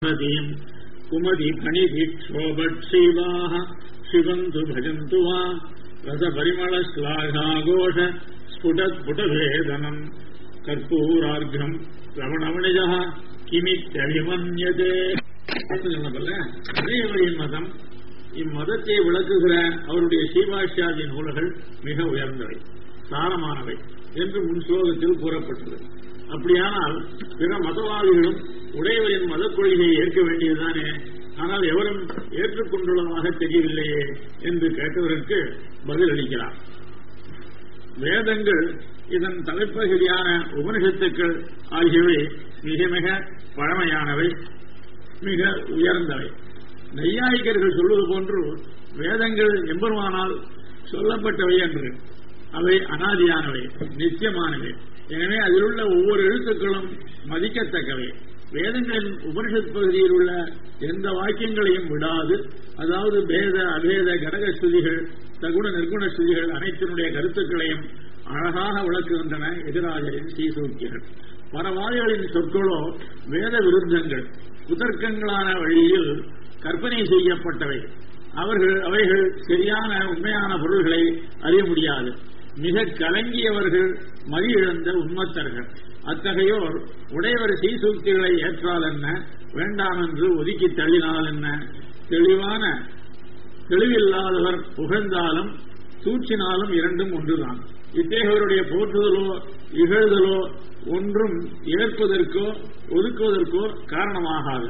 பதீம் குமதி பணிதிக்ஷோபட்சைவாக சிவந்து பஜந்து வா ரசபரிமள ஸ்லாகாகோஷ ஸ்புடத்புடவேதனம் கற்பூரார்க்கம் ரவணவணிஜா கிமித்தவிமன்யதே சொன்னபல்ல இறைவரின் மதம் இம்மதத்தை விளக்குகிற அவருடைய சீபாஷ்யாதி நூல்கள் மிக உயர்ந்தவை சாரமானவை என்று முன் ஸ்லோகத்தில் கூறப்பட்டது அப்படியானால் பிற மதவாதிகளும் உடையவரின் மத கொள்கையை ஏற்க வேண்டியதுதானே ஆனால் எவரும் ஏற்றுக்கொண்டுள்ளதாக தெரியவில்லையே என்று கேட்டவருக்கு பதில் அளிக்கிறார் வேதங்கள் இதன் தலைப்பகுதியான உபனிஷத்துக்கள் ஆகியவை மிக மிக பழமையானவை மிக உயர்ந்தவை நையாயிகர்கள் சொல்வது போன்று வேதங்கள் எம்பெருமானால் சொல்லப்பட்டவை என்று அவை அனாதியானவை நித்தியமானவை எனவே அதில் உள்ள ஒவ்வொரு எழுத்துக்களும் மதிக்கத்தக்கவை வேதங்களின் உபனிஷத் பகுதியில் உள்ள எந்த வாக்கியங்களையும் விடாது அதாவது பேத அபேத கடக ஸ்துதிகள் சகுண நிர்குண ஸ்துதிகள் அனைத்தினுடைய கருத்துக்களையும் அழகாக விளக்குகின்றன எதிராஜரின் சீசூக்கியர்கள் பரவாதிகளின் சொற்களோ வேத விருத்தங்கள் குதர்க்கங்களான வழியில் கற்பனை செய்யப்பட்டவை அவர்கள் அவைகள் சரியான உண்மையான பொருள்களை அறிய முடியாது மிக கலங்கியவர்கள் மதி இழந்த உண்மத்தர்கள் அத்தகையோர் உடையவர் சீசூக்திகளை ஏற்றால் என்ன வேண்டாம் என்று ஒதுக்கி தள்ளினால் என்ன தெளிவான தெளிவில்லாதவர் புகழ்ந்தாலும் சூழ்ச்சினாலும் இரண்டும் ஒன்றுதான் இத்தகையவருடைய போற்றுதலோ இகழ்தலோ ஒன்றும் ஏற்பதற்கோ ஒதுக்குவதற்கோ காரணமாகாது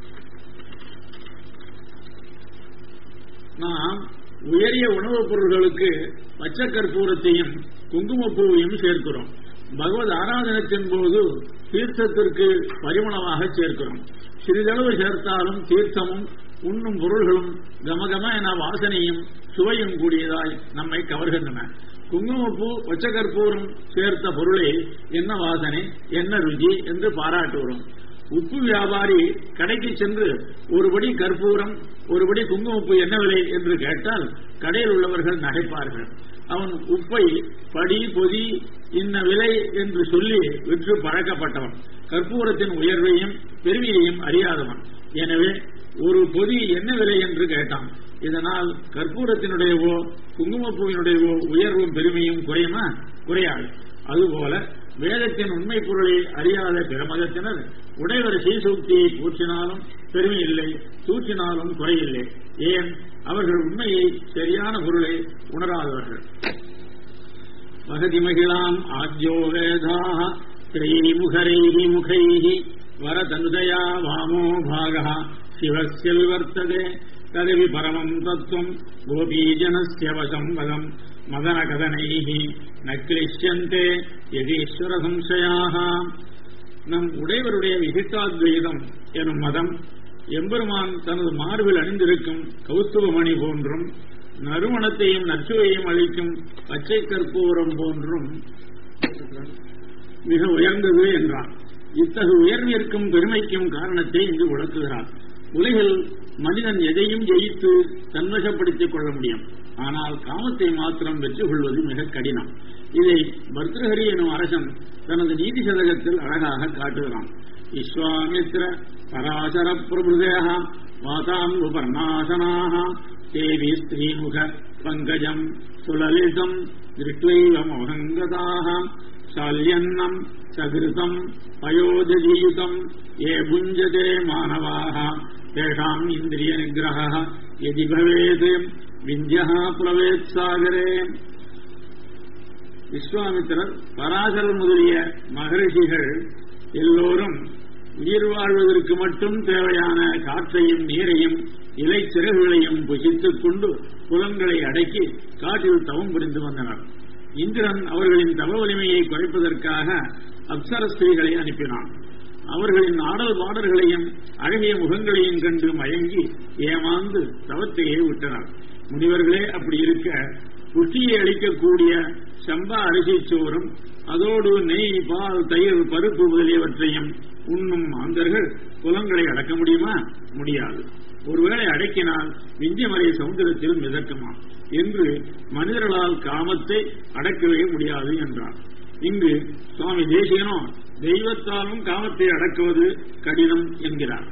நாம் உயரிய உணவுப் பொருள்களுக்கு பச்சை கற்பூரத்தையும் குங்குமப்பூவையும் சேர்க்கிறோம் பகவத் ஆராதனத்தின் போது தீர்த்தத்திற்கு பரிமளமாக சேர்க்கிறோம் சிறிதளவு சேர்த்தாலும் தீர்த்தமும் உண்ணும் பொருள்களும் கமகம என வாசனையும் சுவையும் கூடியதாய் நம்மை கவர்கின்றன குங்குமப்பூ பச்சைக்கற்பூரம் சேர்த்த பொருளை என்ன வாசனை என்ன ருச்சி என்று பாராட்டுகிறோம் உப்பு வியாபாரி கடைக்கு சென்று ஒருபடி கற்பூரம் ஒருபடி குங்குமப்பு என்ன விலை என்று கேட்டால் கடையில் உள்ளவர்கள் நகைப்பார்கள் அவன் உப்பை படி பொதி இன்ன விலை என்று சொல்லி விற்று பழக்கப்பட்டவன் கற்பூரத்தின் உயர்வையும் பெருமையையும் அறியாதவன் எனவே ஒரு பொதி என்ன விலை என்று கேட்டான் இதனால் கற்பூரத்தினுடையவோ குங்குமப்பூவினுடையவோ உயர்வும் பெருமையும் குறையுமா குறையாது அதுபோல வேதத்தின் உண்மை பொருளை அறியாத பிற மதத்தினர் உடையவர் சீசூக்தியை கூற்றினாலும் பெருமை இல்லை தூற்றினாலும் குறையில்லை ஏன் அவர்கள் உண்மையை சரியான பொருளை உணராதவர்கள் மகதி மகிழாம் ஆத்யோ வேதாக ஸ்ரீமுகரைஹி முகைஹி வரதனுதயா வாமோ பாகா சிவஸ்யல் வர்த்ததே ததவி பரமம் தத்துவம் கோபீஜனஸ்ய வசம் வதம் மதன கதனைஹி நக்லிஷ்யந்தே யதீஸ்வர சம்சயாக நம் உடையவருடைய விசிஷ்டாத்வைதம் எனும் மதம் எம்பெருமான் தனது மார்பில் அணிந்திருக்கும் கௌஸ்துவமணி போன்றும் நறுமணத்தையும் நச்சுவையும் அளிக்கும் பச்சை கற்பூரம் போன்றும் மிக உயர்ந்தது என்றார் இத்தகு உயர்விற்கும் பெருமைக்கும் காரணத்தை இங்கு விளக்குகிறார் உலகில் மனிதன் எதையும் ஜெயித்து தன்வசப்படுத்திக் கொள்ள முடியும் ஆனால் காமத்தை மாத்திரம் வெற்றி கொள்வது மிக கடினம் இதை பர்தஹரி எனும் அரசன் தனது நீதி சதகத்தில் அழகாக காட்டுகிறான் விஸ்வாமித்ர பராசர பிரபுதேக வாதாம்புபர்ணாசனாக தேவி ஸ்ரீமுக பங்கஜம் சுலலிதம் திருஷ்வைவ மோகங்கதாக சால்யன்னம் சகிருதம் பயோஜீயுதம் ஏ புஞ்சதே மாணவாக தேஷாம் இந்திரிய நிகிரக எதி பவேத் விந்தியா புலவேத் சாகரே விஸ்வாமித்திரர் பராசரர் முதலிய மகரிஷிகள் எல்லோரும் உயிர் வாழ்வதற்கு மட்டும் தேவையான காற்றையும் நீரையும் இலை சிறகுகளையும் புசித்துக் கொண்டு புலன்களை அடக்கி காட்டில் தவம் புரிந்து வந்தனர் இந்திரன் அவர்களின் தவ வலிமையை குறைப்பதற்காக அப்சர ஸ்திரீகளை அனுப்பினான் அவர்களின் ஆடல் பாடல்களையும் அழகிய முகங்களையும் கண்டு மயங்கி ஏமாந்து தவத்தையே விட்டனர் முனிவர்களே அப்படி இருக்க புஷ்டியை அளிக்கக்கூடிய சம்பா அரிசி சோறும் அதோடு நெய் பால் தயிர் பருப்பு முதலியவற்றையும் உண்ணும் மாந்தர்கள் புலங்களை அடக்க முடியுமா முடியாது ஒருவேளை அடக்கினால் விஞ்ஞமலை சமுதிரத்தில் மிதக்குமா என்று மனிதர்களால் காமத்தை அடக்கவே முடியாது என்றார் இங்கு சுவாமி தேசிகனோ தெய்வத்தாலும் காமத்தை அடக்குவது கடினம் என்கிறார்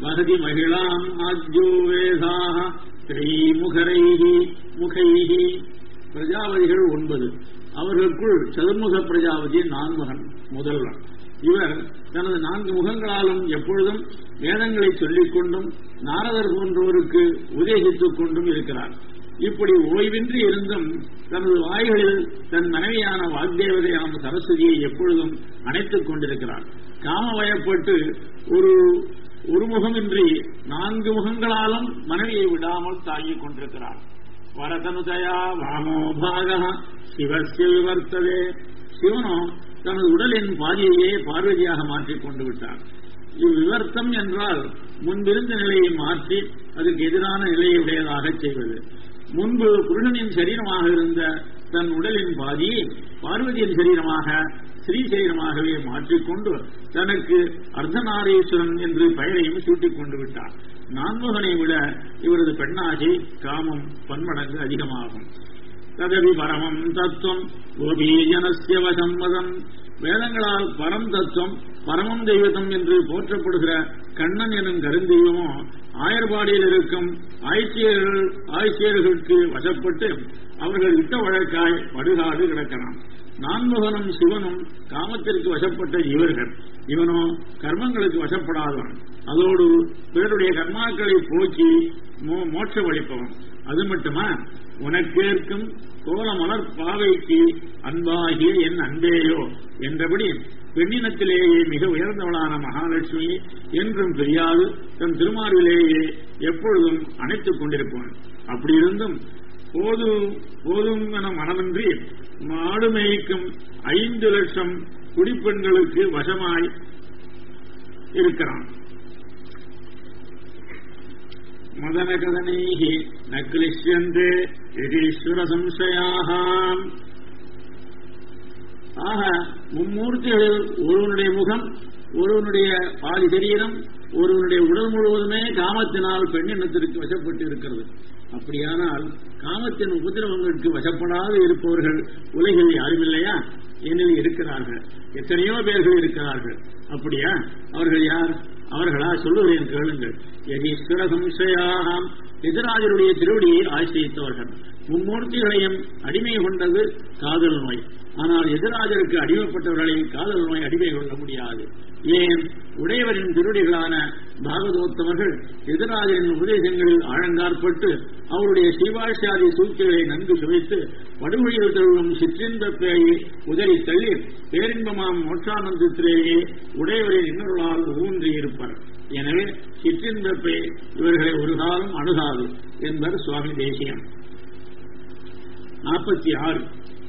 வகதி மகிழாம் ஆஜ்யோ வேதாக திரைமுகரைஹி முகைஹி பிரஜாபதிகள் ஒன்பது அவர்களுக்குள் சதுர்முக பிரஜாபதி நான்முகன் முதல்வன் இவர் தனது நான்கு முகங்களாலும் எப்பொழுதும் வேதங்களை சொல்லிக் கொண்டும் நாரதர் போன்றோருக்கு உபதேசித்துக் கொண்டும் இருக்கிறார் இப்படி ஓய்வின்றி இருந்தும் தனது வாய்களில் தன் மனைவியான வாக்தேவதையான சரஸ்வதியை எப்பொழுதும் அணைத்துக் கொண்டிருக்கிறார் காமவயப்பட்டு ஒரு ஒரு முகமின்றி நான்கு முகங்களாலும் மனைவியை விடாமல் தாங்கிக் கொண்டிருக்கிறார் வரதனுதயா வாமோபாக சிவசிய விவர்த்ததே சிவனோ தனது உடலின் பாதியையே பார்வதியாக மாற்றிக் கொண்டு விட்டார் இவ்விவர்த்தம் என்றால் முன்பிருந்த நிலையை மாற்றி அதுக்கு எதிரான நிலையை உடையதாக செய்வது முன்பு புருஷனின் சரீரமாக இருந்த தன் உடலின் பாதியை பார்வதியின் சரீரமாக ஸ்ரீ சரீரமாகவே மாற்றிக்கொண்டு தனக்கு அர்த்தநாரீஸ்வரன் என்று பெயரையும் சூட்டிக் கொண்டு விட்டார் நான்முகனை விட இவரது பெண்ணாகி காமம் பன்மடங்கு அதிகமாகும் ததவி பரமம் தத்துவம் கோபீஜனசிய வசம்மதம் வேதங்களால் பரம் தத்துவம் பரமம் தெய்வதம் என்று போற்றப்படுகிற கண்ணன் எனும் கருந்தெய்வமோ ஆயர்பாடியில் இருக்கும் ஆய்ச்சியர்கள் ஆய்ச்சியர்களுக்கு வசப்பட்டு அவர்கள் இட்ட வழக்காய் படுகாடு கிடக்கலாம் நான்முகனும் சிவனும் காமத்திற்கு வசப்பட்ட இவர்கள் இவனோ கர்மங்களுக்கு வசப்படாதவன் அதோடு பிறருடைய கர்மாக்களை போக்கி மோட்சம் அளிப்பவன் அது மட்டுமா உனக்கேற்கும் கோல மலர் பாவைக்கு அன்பாகிய என் அன்பேயோ என்றபடி பெண்ணினத்திலேயே மிக உயர்ந்தவளான மகாலட்சுமி என்றும் தெரியாது தன் திருமார்பிலேயே எப்பொழுதும் அணைத்துக் கொண்டிருப்பான் அப்படி இருந்தும் போதும் போதும் என மனமின்றி மாடு மேய்க்கும் ஐந்து லட்சம் குடிப்பெண்களுக்கு வசமாய் இருக்கிறான் மதனகதனைः न क्लिश्यन्ते ஈஸ்வரசம்சயாக ஆக மும்மூர்த்திகளில் ஒருவனுடைய முகம் ஒருவனுடைய பாதி சரீரம் ஒருவனுடைய உடல் முழுவதுமே காமத்தினால் பெண்ணினத்திற்கு வசப்பட்டு இருக்கிறது அப்படியானால் காமத்தின் உபதிரவங்களுக்கு வசப்படாது இருப்பவர்கள் உலகில் யாரும் இல்லையா எனில் இருக்கிறார்கள் எத்தனையோ பேர்கள் இருக்கிறார்கள் அப்படியா அவர்கள் யார் அவர்களா சொல்லுகிறேன் கேளுங்கள் யதீஸ்வர சம்சயாம் எதிராஜருடைய திருவடியை ஆசிரியத்தவர்கள் மும்மூர்த்திகளையும் அடிமை கொண்டது காதல் நோய் ஆனால் எதிராஜருக்கு அடிமைப்பட்டவர்களை காதல் நோய் அடிமை கொள்ள முடியாது ஏன் உடையவரின் திருடிகளான பாகவதோத்தவர்கள் எதிராஜரின் உபதேசங்களில் ஆழங்காற்பட்டு அவருடைய சீவாசியாதி சூழ்ச்சிகளை நன்கு சுவைத்து படுகொழியில் தழுவும் சிற்றின்ப பேயை உதறி தள்ளி பேரின்பமாம் மோட்சானந்தத்திலேயே உடையவரின் இன்னொருளால் ஊன்றி இருப்பர் எனவே சிற்றின்பப்பே இவர்களை ஒரு காலம் அணுகாது என்பர் சுவாமி தேசியம் நாற்பத்தி ஆறு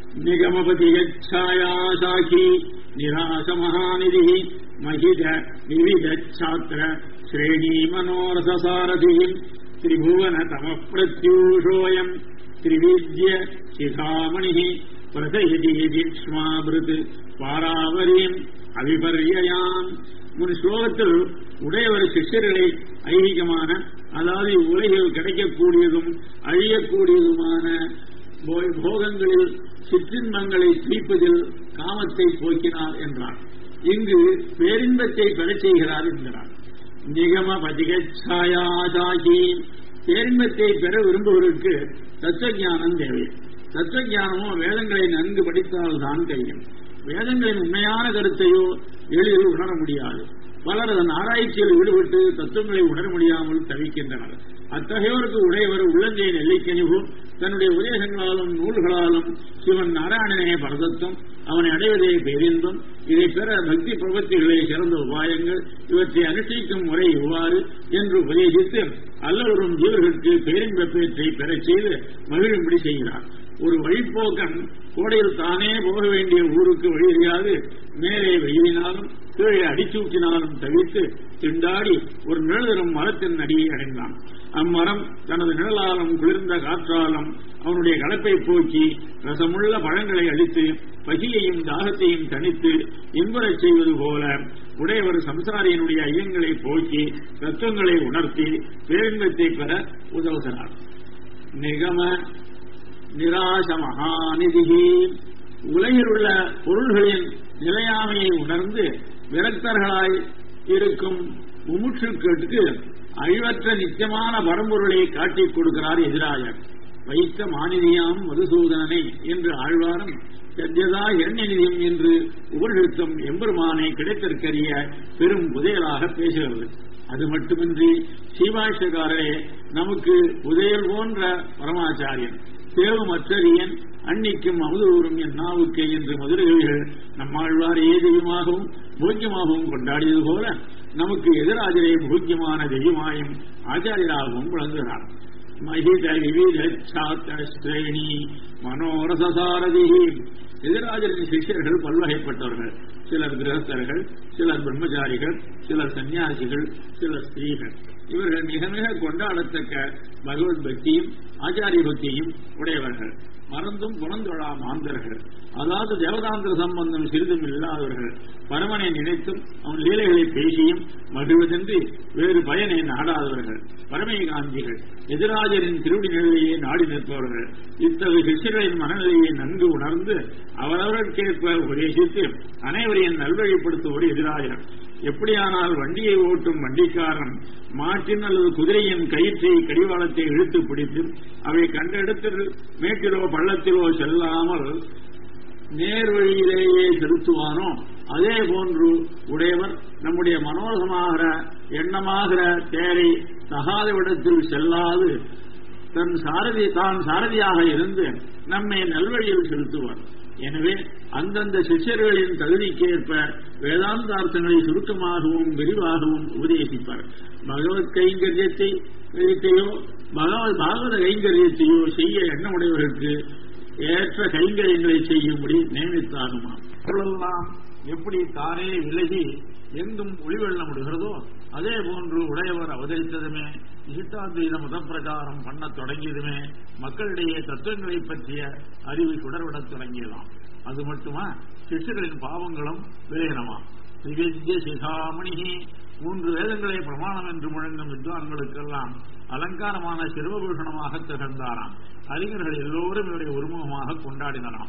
நிகமபதியாசாகி நிராச மகாநிதி மகித விவித சாத்திர ஸ்ரேணி மனோரசாரதி திரிபுவன தம பிரத்யூஷோயம் திரிவித்ய சிகாமணி பிரதயதி தீக்ஷ்மாபிருத் பாராவரியம் அவிபர்யாம் முன் ஸ்லோகத்தில் உடையவர் சிஷ்யர்களை ஐதீகமான அதாவது உலகில் கிடைக்கக்கூடியதும் அழியக்கூடியதுமான போகங்களில் சிற்றின்பங்களை தீர்ப்பதில் காமத்தை போக்கினார் என்றார் இங்கு பேரின்பத்தை பெறச் செய்கிறார் என்கிறார் நிகம பதிகாயாதாகி பேரின்பத்தை பெற விரும்புவதற்கு தத்துவஞானம் தேவை தத்துவஞானமோ வேதங்களை நன்கு படித்தால்தான் கையும் வேதங்களின் உண்மையான கருத்தையோ எளிதில் உணர முடியாது பலர் அதன் ஆராய்ச்சியில் ஈடுபட்டு தத்துவங்களை உணர முடியாமல் தவிக்கின்றனர் அத்தகையோருக்கு உடையவர் உள்ளங்கை நெல்லிக்கனிவும் தன்னுடைய உபதேசங்களாலும் நூல்களாலும் சிவன் நாராயணனே பரதத்துவம் அவனை அடைவதே பேரின்பம் இதை பெற பக்தி பிரபத்திகளே சிறந்த உபாயங்கள் இவற்றை அனுஷ்டிக்கும் முறை இவ்வாறு என்று உபதேசித்து அல்லவரும் ஜீவர்களுக்கு பேரின்ப பேற்றை பெறச் செய்து மகிழும்படி செய்கிறார் ஒரு வழிப்போக்கன் கோடையில் தானே போக வேண்டிய ஊருக்கு வழி தெரியாது மேலே வெயிலினாலும் கீழே அடிச்சூட்டினாலும் தவிர்த்து திண்டாடி ஒரு நிழலும் மரத்தின் அடியை அடைந்தான் அம்மரம் தனது நிழலாலும் குளிர்ந்த காற்றாலும் அவனுடைய கலப்பை போக்கி ரசமுள்ள பழங்களை அளித்து பசியையும் தாகத்தையும் தனித்து இன்பரச் செய்வது போல உடையவர் சம்சாரியினுடைய ஐயங்களை போக்கி தத்துவங்களை உணர்த்தி பேரின்பத்தை பெற உதவுகிறார் நிகம நிராச மகாநிதி உலகில் உள்ள பொருள்களின் நிலையாமையை உணர்ந்து விரக்தர்களாய் இருக்கும் முமுட்சுக்களுக்கு அழிவற்ற நித்தியமான பரம்பொருளை காட்டிக் கொடுக்கிறார் எதிராயர் வைத்த மாநிதியாம் மதுசூதனனை என்று ஆழ்வாரும் சத்யதா இரண்யநிதியம் என்று உபநிறுத்தம் எம்பெருமானை கிடைத்திருக்கரிய பெரும் புதையலாக பேசுகிறது அது மட்டுமின்றி சீவாஷகாரரே நமக்கு புதையல் போன்ற பரமாச்சாரியன் தேவமற்றரியன் அன்னிக்கும் அமுதூரும் என் நாவுக்கே என்று மதுரகவிகள் நம்மாழ்வார் ஏதெய்வமாகவும் போக்கியமாகவும் கொண்டாடியது போல நமக்கு எதிராஜரே போக்கியமான தெய்வமாயும் ஆச்சாரியராகவும் விளங்குகிறார் மகித விவித சாத்திரேணி மனோரசாரதி எதிராஜரின் சிஷ்யர்கள் பல்வகைப்பட்டவர்கள் சிலர் கிரகஸ்தர்கள் சிலர் பிரம்மச்சாரிகள் சிலர் சன்னியாசிகள் சிலர் ஸ்திரீகள் இவர்கள் மிக மிக கொண்டாடத்தக்க பகவத் பக்தியும் ஆச்சாரிய பக்தியும் உடையவர்கள் மறந்தும் புறந்தொழா மாந்தர்கள் அதாவது தேவதாந்திர சம்பந்தம் சிறிதும் இல்லாதவர்கள் பரமனை நினைத்தும் அவன் லீலைகளை பேசியும் மகிழ்வதென்று வேறு பயனை நாடாதவர்கள் பரமை காந்திகள் எதிராஜரின் திருவடி நிலையை நாடி நிற்பவர்கள் இத்தகைய சிஷ்யர்களின் மனநிலையை நன்கு உணர்ந்து அவரவர்களுக்கேற்ப உபதேசித்து அனைவரையும் நல்வழிப்படுத்துவோர் எதிராஜர் எப்படியானால் வண்டியை ஓட்டும் வண்டிக்காரன் மாட்டின் அல்லது குதிரையின் கயிற்றை கடிவாளத்தை இழுத்து பிடித்து அவை கண்ட இடத்தில் மேட்டிலோ பள்ளத்திலோ செல்லாமல் நேர் வழியிலேயே செலுத்துவானோ அதே போன்று உடையவர் நம்முடைய மனோரசமாகிற எண்ணமாகிற தேரை தகாத இடத்தில் செல்லாது தன் சாரதி தான் சாரதியாக இருந்து நம்மை நல்வழியில் செலுத்துவார் எனவே அந்தந்த சிஷ்யர்களின் தகுதிக்கேற்ப வேதாந்தார்த்தங்களை சுருக்கமாகவும் விரிவாகவும் உபதேசிப்பார் பகவத் கைங்கரியத்தை கைத்தையோ பகவத் பாகவத கைங்கரியத்தையோ செய்ய எண்ணமுடையவர்களுக்கு ஏற்ற கைங்கரியங்களை செய்யும்படி நியமித்தாகுமா பொருளெல்லாம் எப்படி தானே விலகி எங்கும் ஒளிவெள்ள முடிகிறதோ அதே போன்று உடையவர் அவதரித்ததுமே இஷ்டாத்வீத மத பிரச்சாரம் பண்ண தொடங்கியதுமே மக்களிடையே தத்துவங்களை பற்றிய அறிவு சுடர்விடத் தொடங்கியதாம் அது மட்டுமா சிஷ்யர்களின் பாவங்களும் விலகினமா நிவேத்திய சிகாமணி மூன்று வேதங்களை பிரமாணம் என்று முழங்கும் வித்வான்களுக்கெல்லாம் அலங்காரமான சிறுவபூஷணமாக திகழ்ந்தாராம் அறிஞர்கள் எல்லோரும் இவரை ஒருமுகமாக கொண்டாடினாராம்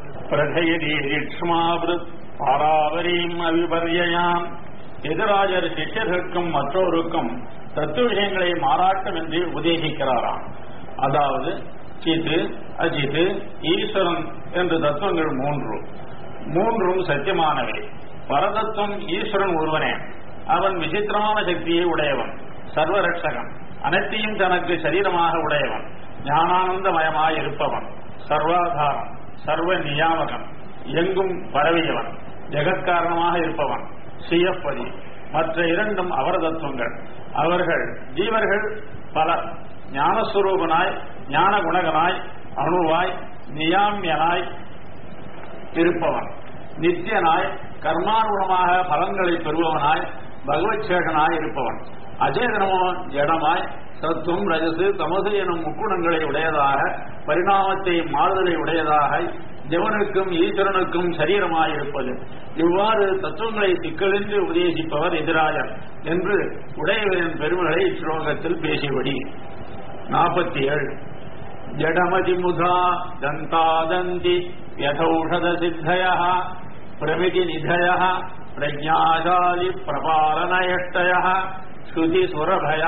பாராவரியும் அவிபர்யாம் எதிராஜர் சிஷ்யர்களுக்கும் மற்றோருக்கும் தத்துவ விஷயங்களை மாறாட்டமின்றி உபதேசிக்கிறாராம் அதாவது சித்து அஜித்து ஈஸ்வரன் என்ற தத்துவங்கள் மூன்று மூன்றும் சத்தியமானவை பரதத்துவம் ஈஸ்வரன் ஒருவனே அவன் விசித்திரமான சக்தியை உடையவன் சர்வரட்சகன் அனைத்தையும் தனக்கு சரீரமாக உடையவன் ஞானானந்தமயமாய் இருப்பவன் சர்வாதாரம் சர்வ நியாமகன் எங்கும் பரவியவன் ஜெகத்காரணமாக இருப்பவன் சுயப்பதி மற்ற இரண்டும் அவர தத்துவங்கள் அவர்கள் ஜீவர்கள் பலர் ஞானஸ்வரூபனாய் ஞான குணகனாய் அணுவாய் நியாமியனாய் இருப்பவன் நித்தியனாய் கர்மானுகுணமாக பலன்களை பெறுபவனாய் பகவத்சேகனாய் இருப்பவன் அஜேதனமோ ஜடமாய் சத்துவம் ரஜசு தமசு எனும் முக்குணங்களை உடையதாக பரிணாமத்தை மாறுதலை உடையதாக ஜெவனுக்கும் ஈஸ்வரனுக்கும் சரீரமாயிருப்பது இவ்வாறு தத்துவங்களை சிக்கலின்றி உபதேசிப்பவர் எதிராஜர் என்று உடையவரின் பெருமைகளை இஸ்லோகத்தில் பேசியபடி நாற்பத்தி ஏழு ஜடமதி முதா தந்தாதந்தி யதௌஷத சித்தய பிரமிதி நிதய பிரஜாசாலி பிரபாலனயஷ்டய ஸ்ருதி சுரபய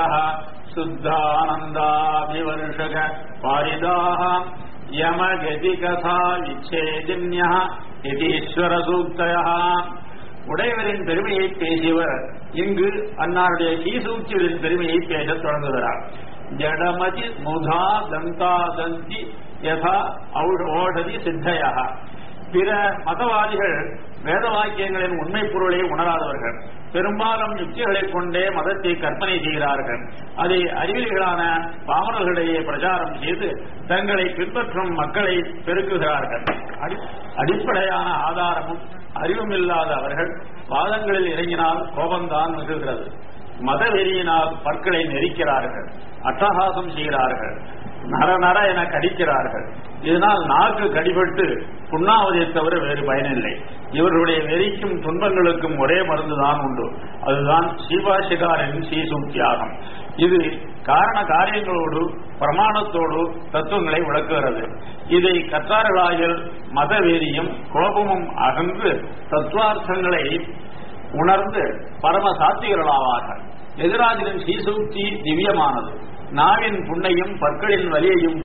சுத்தானந்தாபிவர்ஷக பாரிதாக யமகதி கதா விச்சேஜன்ய யதீஸ்வர சூக்தய உடையவரின் பெருமையை பேசியவர் இங்கு அன்னாருடைய கீசூக்கியரின் பெருமையை பேசத் தொடங்குகிறார் ஜடமதி முதா தந்தா தந்தி யதா ஓஷதி சித்தய பிற மதவாதிகள் வேத வாக்கியங்களின் உண்மை பொருளை உணராதவர்கள் பெரும்பாலும் யுக்திகளைக் கொண்டே மதத்தை கற்பனை செய்கிறார்கள் அதை அறிவியல்களான பாமரர்களிடையே பிரச்சாரம் செய்து தங்களை பின்பற்றும் மக்களை பெருக்குகிறார்கள் அடிப்படையான ஆதாரமும் அறிவும் இல்லாத அவர்கள் வாதங்களில் இறங்கினால் கோபம்தான் மிகுகிறது மதவெறியினால் பற்களை நெரிக்கிறார்கள் அட்டகாசம் செய்கிறார்கள் நர நர என கடிக்கிறார்கள் இதனால் நாக்கு கடிபட்டு புண்ணாவதை தவிர வேறு பயனில்லை இவர்களுடைய வெறிக்கும் துன்பங்களுக்கும் ஒரே மருந்துதான் உண்டு அதுதான் சீபாஷிகாரின் சீசூத்தியாகம் இது காரண காரியங்களோடு பிரமாணத்தோடு தத்துவங்களை விளக்குகிறது இதை கற்றார்களாயில் மதவெறியும் கோபமும் அகன்று தத்துவார்த்தங்களை உணர்ந்து பரம சாத்திகர்களாவார்கள் எதிராஜின் ஸ்ரீசூக்தி திவ்யமானது நாவின் புண்ணையும் பற்களின் வலியையும்